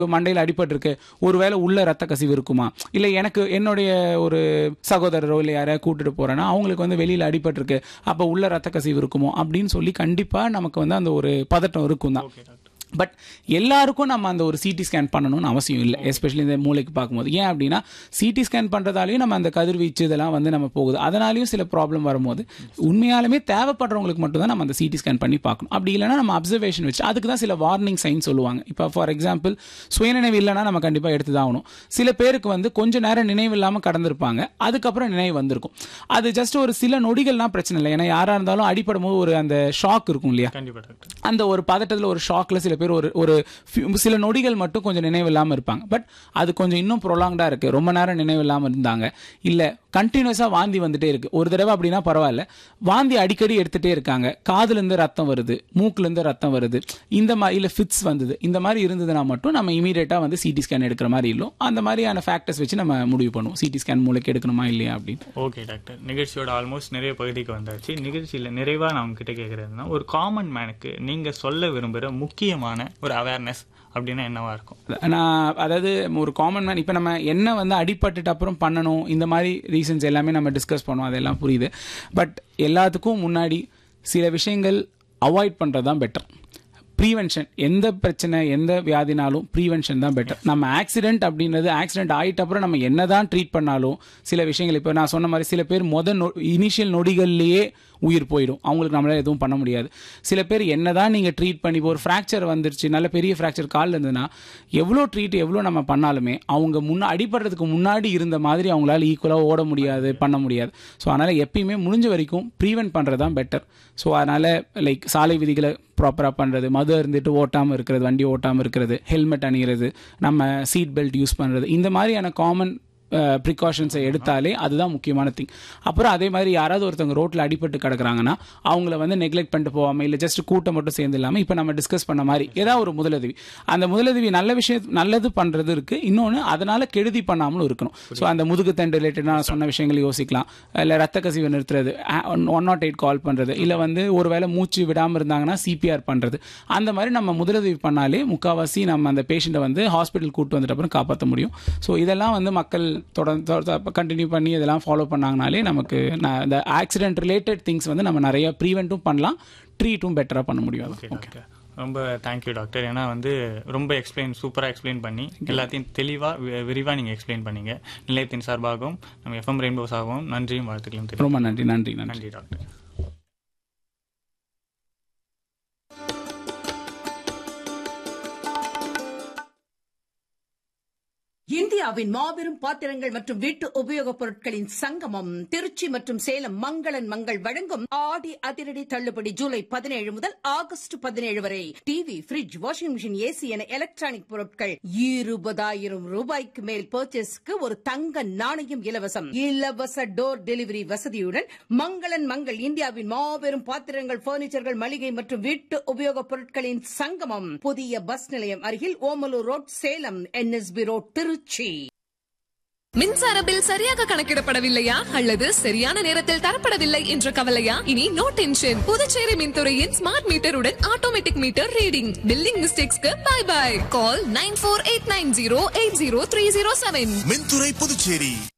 மண்டையில் அடிபட்டிருக்கு ஒருவேளை உள்ள ரத்த கசிவு இருக்குமா இல்லை எனக்கு என்னுடைய ஒரு சகோதரரோ இல்லை யாரையா கூட்டிட்டு போறேன்னா அவங்களுக்கு வந்து வெளியில் அடிபட்டிருக்கு அப்போ உள்ள ரத்த கசிவு இருக்குமோ அப்படின்னு சொல்லி கண்டிப்பாக நமக்கு வந்து அந்த ஒரு பதட்டம் இருக்கும் தான் ஓகே டாக்டர் பட் எல்லாருக்கும் நம்ம அந்த ஒரு சிடி ஸ்கேன் பண்ணணும்னு அவசியம் இல்லை எஸ்பெஷலி இந்த மூளைக்கு பார்க்கும்போது ஏன் அப்படின்னா சிடி ஸ்கேன் பண்ணுறதாலையும் நம்ம அந்த கதிர்வீச்சு இதெல்லாம் வந்து நம்ம போகுது அதனாலையும் சில ப்ராப்ளம் வரும்போது உண்மையாலுமே தேவைப்படுறவங்களுக்கு மட்டும் தான் நம்ம அந்த சிடி ஸ்கேன் பண்ணி பார்க்கணும் அப்படி இல்லைன்னா நம்ம அப்சர்வேஷன் வச்சு அதுக்கு தான் சில வார்னிங் சைன் சொல்லுவாங்க இப்போ ஃபார் எக்ஸாம்பிள் சுயநினைவு இல்லைன்னா நம்ம கண்டிப்பாக எடுத்து தான் ஆகணும் சில பேருக்கு வந்து கொஞ்ச நேரம் நினைவு இல்லாமல் கடந்திருப்பாங்க அதுக்கப்புறம் நினைவு வந்திருக்கும் அது ஜஸ்ட் ஒரு சில நொடிகள்லாம் பிரச்சனை இல்லை ஏன்னா யாராக இருந்தாலும் அடிப்படும் போது ஒரு அந்த ஷாக் இருக்கும் இல்லையா கண்டிப்பா டாக்டர் அந்த ஒரு பதட்டத்தில் ஒரு ஷாக்ல சில பேர் ஒரு ஒரு few- சில நொடிகள் மட்டும் கொஞ்சம் நினைவு இல்லாமல் இருப்பாங்க பட் அது கொஞ்சம் இன்னும் ப்ரொலாங்டா இருக்கு ரொம்ப நேரம் நினைவு இல்லாமல் இருந்தாங்க இல்ல கண்டினியூஸா வாந்தி வந்துட்டே இருக்கு ஒரு தடவை அப்படின்னா பரவாயில்ல வாந்தி அடிக்கடி எடுத்துட்டே இருக்காங்க காதுல இருந்து ரத்தம் வருது மூக்குல இருந்து ரத்தம் வருது இந்த மாதிரி இல்ல ஃபிட்ஸ் வந்தது இந்த மாதிரி இருந்ததுன்னா மட்டும் நம்ம இமீடியட்டா வந்து சிடி ஸ்கேன் எடுக்கிற மாதிரி இல்லையும் அந்த மாதிரியான ஃபேக்டர்ஸ் வச்சு நம்ம முடிவு பண்ணுவோம் சிடி ஸ்கேன் மூளைக்கு எடுக்கணுமா இல்லையா அப்படின்னு ஓகே டாக்டர் நிகழ்ச்சியோட ஆல்மோஸ்ட் நிறைய பகுதிக்கு வந்தாச்சு நிகழ்ச்சியில் நிறைவாக நான் உங்ககிட்ட கேட்குறதுனா ஒரு காமன் மேனுக்கு நீங்கள் சொல்ல விரும்புகிற முக்கியமான ஒரு அவேர்னஸ் அப்படின்னா என்னவா இருக்கும் நான் அதாவது ஒரு காமன் மேன் இப்போ நம்ம என்ன வந்து அடிபட்டுட்டு அப்புறம் பண்ணணும் இந்த மாதிரி ரீசன்ஸ் எல்லாமே நம்ம டிஸ்கஸ் பண்ணோம் அதெல்லாம் புரியுது பட் எல்லாத்துக்கும் முன்னாடி சில விஷயங்கள் அவாய்ட் பண்ணுறது தான் பெட்டர் ப்ரீவென்ஷன் எந்த பிரச்சனை எந்த வியாதினாலும் ப்ரீவென்ஷன் தான் பெட்டர் நம்ம ஆக்சிடென்ட் அப்படின்றது ஆக்சிடென்ட் ஆயிட்ட அப்புறம் நம்ம என்னதான் ட்ரீட் பண்ணாலும் சில விஷயங்கள் இப்போ நான் சொன்ன மாதிரி சில பேர் முத இனிஷியல் நொடிகள்லேயே உயிர் போயிடும் அவங்களுக்கு நம்மளால எதுவும் பண்ண முடியாது சில பேர் என்னதான் நீங்க ட்ரீட் பண்ணி இப்போ ஒரு ஃப்ராக்சர் வந்துருச்சு நல்ல பெரிய ஃப்ராக்சர் காலில் இருந்ததுன்னா எவ்வளோ ட்ரீட் எவ்வளோ நம்ம பண்ணாலுமே அவங்க முன்ன அடிபடுறதுக்கு முன்னாடி இருந்த மாதிரி அவங்களால ஈக்குவலாக ஓட முடியாது பண்ண முடியாது ஸோ அதனால எப்பயுமே முடிஞ்ச வரைக்கும் ப்ரீவென்ட் பண்ணுறது தான் பெட்டர் ஸோ அதனால லைக் சாலை விதிகளை ப்ராப்பராக பண்ணுறது மது இருந்துட்டு ஓட்டாமல் இருக்கிறது வண்டி ஓட்டாமல் இருக்கிறது ஹெல்மெட் அணிகிறது நம்ம சீட் பெல்ட் யூஸ் பண்ணுறது இந்த மாதிரியான காமன் ப்ரிகாஷன்ஸை எடுத்தாலே அதுதான் முக்கியமான திங் அப்புறம் அதே மாதிரி யாராவது ஒருத்தவங்க ரோட்டில் அடிபட்டு கிடக்குறாங்கன்னா அவங்கள வந்து நெக்லெக்ட் பண்ணிட்டு போகாமல் இல்லை ஜஸ்ட் கூட்டம் மட்டும் சேர்ந்து இல்லாமல் இப்போ நம்ம டிஸ்கஸ் பண்ண மாதிரி ஏதாவது ஒரு முதலுதவி அந்த முதலுதவி நல்ல விஷயம் நல்லது பண்ணுறது இருக்கு இன்னொன்று அதனால கெடுதி பண்ணாமலும் இருக்கணும் ஸோ அந்த முதுகுத்தண்டு ரிலேட்டடாக நான் சொன்ன விஷயங்கள் யோசிக்கலாம் இல்லை ரத்த கசிவை நிறுத்துறது ஒன் நாட் எயிட் கால் பண்ணுறது இல்லை வந்து ஒருவேளை மூச்சு விடாமல் இருந்தாங்கன்னா சிபிஆர் பண்ணுறது அந்த மாதிரி நம்ம முதலுதவி பண்ணாலே முக்கால்வாசி நம்ம அந்த பேஷண்ட்டை வந்து ஹாஸ்பிட்டல் கூட்டு வந்துட்டு அப்புறம் காப்பாற்ற முடியும் ஸோ இதெல்லாம் வந்து மக்கள் தொடர்ந்து கண்டினியூ பண்ணி இதெல்லாம் ஃபாலோ பண்ணாங்கனாலே நமக்கு நான் இந்த ஆக்சிடென்ட் ரிலேட்டட் திங்ஸ் வந்து நம்ம நிறைய ப்ரீவெண்ட்டும் பண்ணலாம் ட்ரீட்டும் பெட்டராக பண்ண முடியும் ஓகே டாக்டர் ரொம்ப தேங்க்யூ டாக்டர் ஏன்னா வந்து ரொம்ப எக்ஸ்பிளைன் சூப்பராக எக்ஸ்பிளைன் பண்ணி எல்லாத்தையும் தெளிவாக விரிவாக நீங்கள் எக்ஸ்பிளைன் பண்ணீங்க நிலையத்தின் சார்பாகவும் நம்ம எஃப்எம் ரெயின்போ சார்பாகவும் நன்றியும் வாழ்த்துக்களும் தெரியும் ரொம்ப நன்றி நன்றி நன்றி நன்றி டாக்டர் இந்தியாவின் மாபெரும் பாத்திரங்கள் மற்றும் வீட்டு உபயோகப் பொருட்களின் சங்கமம் திருச்சி மற்றும் சேலம் மங்களன் மங்கள் வழங்கும் ஆடி அதிரடி தள்ளுபடி ஜூலை பதினேழு முதல் ஆகஸ்ட் பதினேழு வரை TV fridge washing machine AC என எலக்ட்ரானிக் பொருட்கள் இருபதாயிரம் ரூபாய்க்கு மேல் பர்ச்சேஸ்க்கு ஒரு தங்க நாணயம் இலவசம் இலவச டோர் டெலிவரி வசதியுடன் மங்களன் மங்கள் இந்தியாவின் மாபெரும் பாத்திரங்கள் பர்னிச்சர்கள் மளிகை மற்றும் வீட்டு உபயோகப் பொருட்களின் சங்கமம் புதிய பஸ் நிலையம் அருகில் Omalur road Salem NSB road Trichy மின்சார பில் சரியாக கணக்கிடப்படவில்லையா அல்லது சரியான நேரத்தில் தரப்படவில்லை என்ற கவலையா இனி நோ டென்ஷன் புதுச்சேரி மின்துறையின் ஸ்மார்ட் மீட்டருடன் ஆட்டோமேட்டிக் மீட்டர் ரீடிங் பில்லிங் மிஸ்டேக்ஸ்க்கு bye bye call nine four eight nine zero eight zero three zero seven மின்துறை புதுச்சேரி